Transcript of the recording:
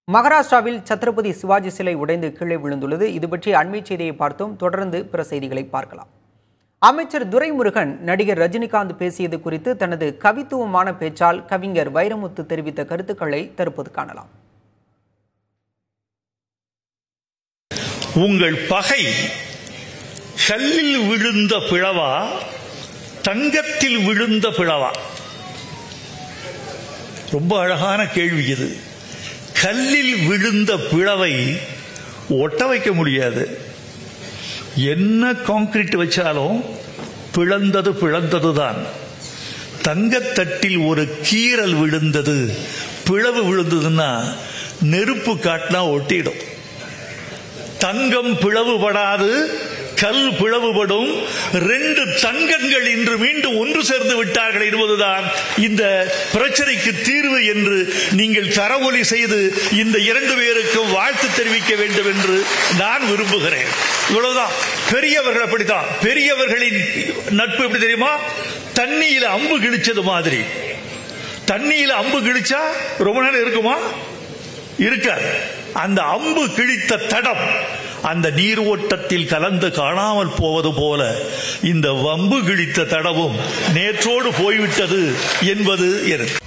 மகாராஷ்டிராவில் சத்ரபதி சிவாஜி சிலை உடைந்து கீழே விழுந்துள்ளது இது பற்றி அண்மை செய்தியை பார்த்தோம் தொடர்ந்து பிற செய்திகளை பார்க்கலாம் அமைச்சர் துரைமுருகன் நடிகர் ரஜினிகாந்த் பேசியது குறித்து தனது கவித்துவமான பேச்சால் கவிஞர் வைரமுத்து தெரிவித்த கருத்துக்களை தற்போது காணலாம் உங்கள் பகை கல்லில் விழுந்த பிளவா தங்கத்தில் விழுந்த பிளவா ரொம்ப அழகான கேள்வி இது கல்லில் விழுந்த பிளவை ஒட்ட வைக்க முடியாது என்ன கான்கிரீட் வச்சாலும் பிளந்தது பிளந்தது தான் தங்கத்தட்டில் ஒரு கீறல் விழுந்தது பிளவு விழுந்ததுன்னா நெருப்பு காட்டினா ஒட்டிடும் தங்கம் பிளவுபடாது கல் பிளவுபடும் ரெண்டு தங்கங்கள் இன்று மீண்டும் ஒன்று சேர்ந்து விட்டார்கள் என்பதுதான் இந்த பிரச்சனைக்கு தீர்வு என்று நீங்கள் கரவொலி செய்து இந்த இரண்டு பேருக்கும் வாழ்த்து தெரிவிக்க வேண்டும் என்று நான் விரும்புகிறேன் இவ்வளவுதான் பெரியவர்கள் அப்படித்தான் பெரியவர்களின் நட்பு எப்படி தெரியுமா தண்ணியில அம்பு கிழிச்சது மாதிரி தண்ணியில அம்பு கிழிச்சா ரொம்ப நேரம் இருக்குமா இருக்காது அந்த அம்பு கிழித்த தடம் அந்த நீர் ஓட்டத்தில் கலந்து காணாமல் போவது போல இந்த வம்பு கிழித்த தடவும் நேற்றோடு போய்விட்டது என்பது எனக்கு